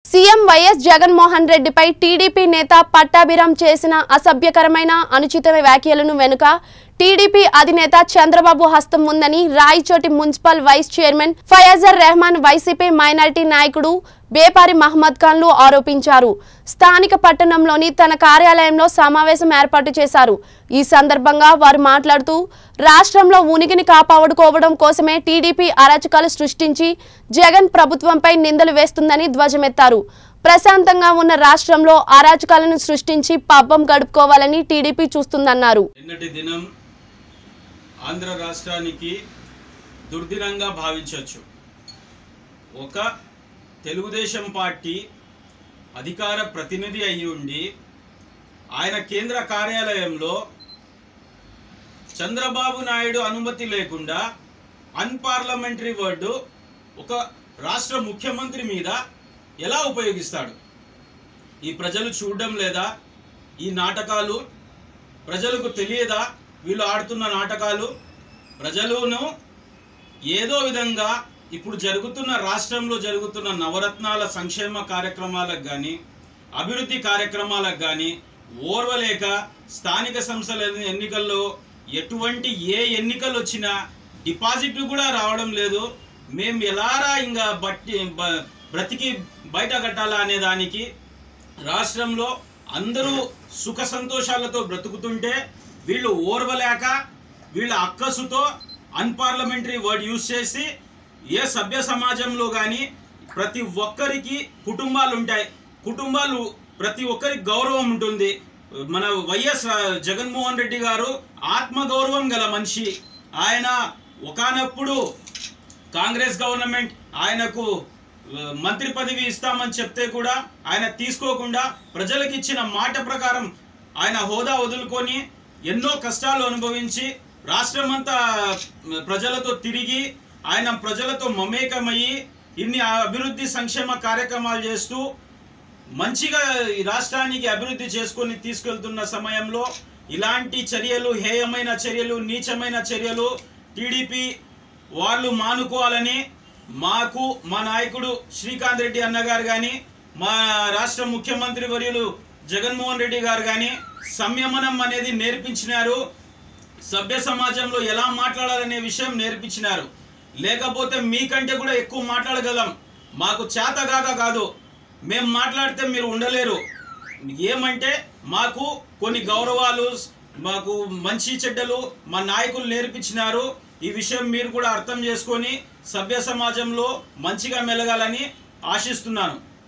CM YS Jaganmohan రెడ్డిపై TDP నేత పట్టాభిరామ్ చేసిన అసభ్యకరమైన అనుచిత వ్యాఖ్యలను వెనుక టీడీపీ అధినేత చంద్రబాబు హస్తం ఉందని Rayachoti municipal vice chairman Fayazur Rehman YCP minority నాయకుడు బేపారి మహమ్మద్ ఖాన్లు ఆరోపించారు స్థానిక పట్టణంలోని తన కార్యాలయంలో సమావేశం ఏర్పాటు చేశారు ఈ సందర్భంగా వారు మాట్లాడుతూ రాష్ట్రంలో ఉనికిని కాపాడుకోవడం కోసమే టీడీపీ అరాచకాలు సృష్టించి జగన్ ప్రభుత్వంపై నిందలు వేస్తుందని ధ్వజమెత్తారు ప్రశాంతంగా ఉన్న రాష్ట్రంలో అరాచకాలను సృష్టించి పబ్బం గడుపుకోవాలని టీడీపీ చూస్తుందన్నారు నిన్నటి దినం ఆంధ్ర రాష్ట్రానికి దుర్దినంగా భావించవచ్చు ఒక తెలుగుదేశం పార్టీ అధికార ప్రతినిధి అయి ఉండి ఆయన కేంద్ర కార్యాలయంలో చంద్రబాబు నాయుడు అనుమతి లేకుండా అన్పార్లమెంటరీ వర్డు ఒక రాష్ట్ర ముఖ్యమంత్రి మీద ఎలా ఉపయోగిస్తాడు ఈ ప్రజలు చూడడం లేదా ఈ నాటకాలు ప్రజలకు తెలియదా వీళ్ళు ఆడుతున్న నాటకాలు ప్రజలును ఏదో విధంగా ఇప్పుడు జరుగుతున్న రాష్ట్రంలో జరుగుతున్న నవరత్నాల సంక్షేమ కార్యక్రమాలకు కానీ అభివృద్ధి కార్యక్రమాలకు కానీ ఓర్వలేక స్థానిక సంస్థల ఎన్నికల్లో ఎటువంటి ఏ ఎన్నికలు వచ్చినా డిపాజిట్లు కూడా రావడం లేదు మేము ఎలారా ఇంకా బట్టి బ- బ్రతికి బయట కట్టాలా అనే దానికి రాష్ట్రంలో అందరూ సుఖ సంతోషాలతో బ్రతుకుతుంటే వీళ్ళు ఓర్వలేక వీళ్ళ అక్కసుతో అన్పార్లమెంటరీ వర్డ్ యూజ్ చేసి ఏ సభ్య సమాజంలో కానీ ప్రతి ఒక్కరికి కుటుంబాలు ఉంటాయి కుటుంబాలు ప్రతి ఒక్కరికి గౌరవం ఉంటుంది మన వైఎస్ జగన్మోహన్ రెడ్డి గారు ఆత్మగౌరవం గల మనిషి ఆయన ఒకానప్పుడు కాంగ్రెస్ గవర్నమెంట్ ఆయనకు ఆ, మంత్రి పదవి ఇస్తామని చెప్తే కూడా ఆయన తీసుకోకుండా ప్రజలకు ఇచ్చిన మాట ప్రకారం ఆయన హోదా వదులుకొని ఎన్నో కష్టాలు అనుభవించి రాష్ట్రమంతా ఆ, ప్రజలతో తిరిగి ఆయన ప్రజలతో మమేకమయ్యి ఇన్ని అభివృద్ధి సంక్షేమ కార్యక్రమాలు చేస్తూ మంచిగా ఈ రాష్ట్రానికి అభివృద్ధి చేసుకొని తీసుకెళ్తున్న సమయంలో ఇలాంటి చర్యలు హేయమైన చర్యలు నీచమైన చర్యలు టీడీపీ వాళ్ళు మానుకోవాలని మాకు మా నాయకుడు శ్రీకాంత్ రెడ్డి అన్నగారు కానీ మా రాష్ట్ర ముఖ్యమంత్రి వర్యులు జగన్మోహన్ రెడ్డి గారు కానీ సంయమనం అనేది నేర్పించినారు సభ్య సమాజంలో ఎలా మాట్లాడాలనే విషయం నేర్పించినారు లేకపోతే మీకంటే కూడా ఎక్కువ మాట్లాడగలం మాకు చేతగాక కాదు మేము మాట్లాడితే మీరు ఉండలేరు ఏమంటే మాకు కొన్ని గౌరవాలు మాకు మంచి చెడ్డలు మా నాయకులు నేర్పించినారు ఈ విషయం మీరు కూడా అర్థం చేసుకొని సభ్య సమాజంలో మంచిగా మెలగాలని ఆశిస్తున్నాను